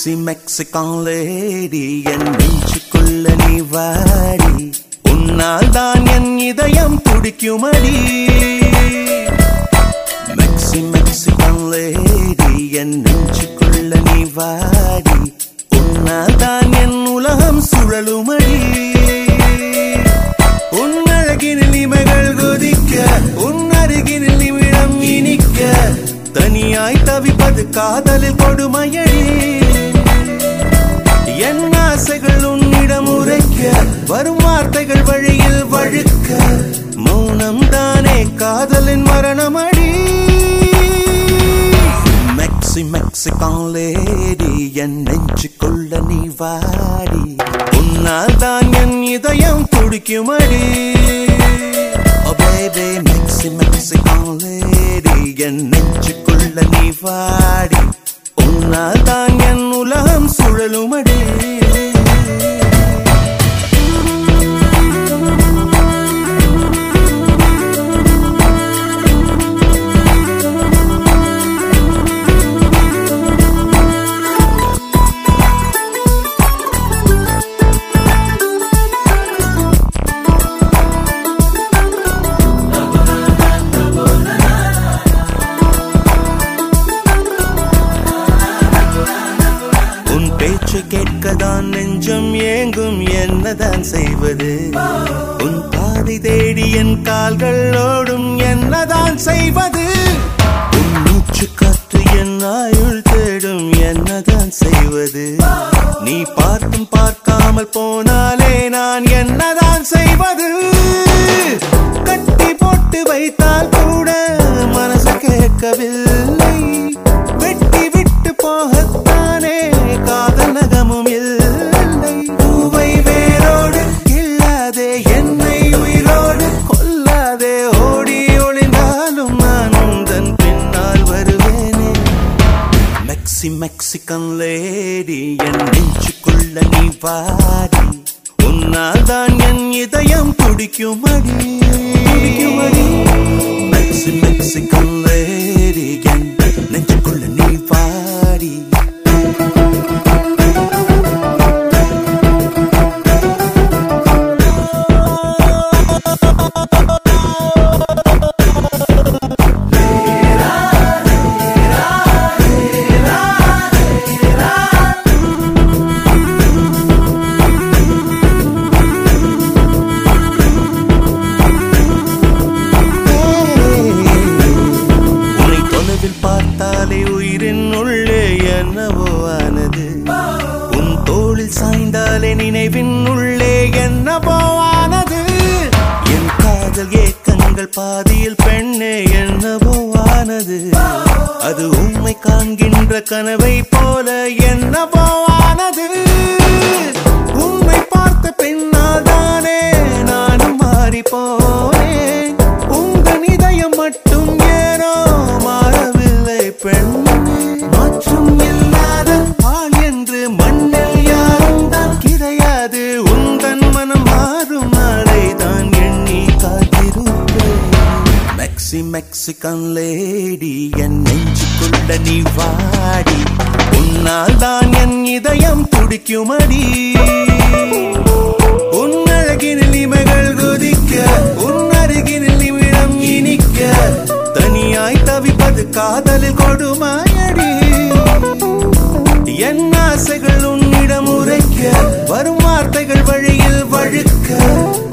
மெக்சி Mexican lady என் நெஞ்சுக்குள்ள நீ வாடி உன்னால் தான் என் இதயம் துடிக்குமடி மெக்சி மெக்சிகான் லேடி என் நெஞ்சுக்குள்ள நீ வாடி உன்னால் தான் என் உலகம் சுழலுமடி உன் அழகினில் இமைகள் கொதிக்க உன் அருகினில் நிமிடம் இனிக்க தனியாய் தவிப்பது காதலில் கொடுமையடி என் ஆசைகள் உன்னிடம் உரைக்க வரும் வார்த்தைகள் வழியில் வழுக்க மௌனம் தானே காதலின் மரணமடி மெக்சி மெக்சிகான் லேடி என் நெஞ்சுக்குள்ள நீ வாடி உன்னால் தான் என் இதயம் துடிக்குமடி Oh baby, Mexi Mexican lady என் நெஞ்சுக்குள்ள நீ வாடி உன்னால் தான் என் உலகம் சுழலுமடி உன் பேச்சு கேட்கதான் நெஞ்சம் ஏங்கும் என்னதான் செய்வது உன் பாதை தேடி என் கால்கள் ஓடும் என்னதான் செய்வது உன் மூச்சு காற்று என் ஆயுள் தேடும் என்னதான் செய்வது நீ பார்த்தும் பார்க்காமல் போனாலே நான் என்னதான் செய்வது கட்டி போட்டு வைத்தால் கூட மனசு கேட்கவில்லை வெட்டி விட்டு போகத்தானே காதல் நகமும் இல்லை பூவை வேரோடு இல்லாதே என்னை உயிரோடு கொல்லாதே ஓடி ஒளிந்தாலும் நான் உந்தன் பின்னால் வருவேனே மெக்சி மெக்சிகன் லேடி என் நெஞ்சுக்குள்ள நீ வாடி உன்னால் தான் என் இதயம் துடிக்குமடி துடிக்குமடி மெக்சி மெக்சிகன் லேடி என் நெஞ்சுக்குள்ள நீ வாடி உன்னை தொலைவில் பார்த்தாலே உயிரின் உள்ளே என்னவோ ஆனது உன் தோளில் சாய்ந்தாலே நினைவின் உள்ளே என்னவோ ஆனது என் காதல் ஏக்கங்கள் பாதியில் பெண்ணே என்னவோ ஆனது அது உண்மை காண்கின்ற கனவை போல என்னவோ ஆனது உண்மை பார்த்த பின்னால் தானே நானும் மாறி போனேன் உங்கள் இதயம் மட்டும் ஏனோ மாறவில்லை பெண் மாற்றம் இல்லாத ஆள் என்று மண்ணில் யாரும் தான் கிடையாது உந்தன் மனம் மாறும் நாளை தான் எண்ணி காத்திருப்பேன் மெக்சி மெக்சிகன் லேடி என் நெஞ்சுக்குள்ள நீ வாடி உன்னால் தான் என் இதயம் துடிக்குமடி உன் அழகினில் இமைகள் கொதிக்க உன் அருகினில் நிமிடம் இனிக்க தனியாய் தவிப்பது காதலில் கொடுமாயடி என் ஆசைகள் உன்னிடம் உரைக்க வரும் வார்த்தைகள் வழியில் வழுக்க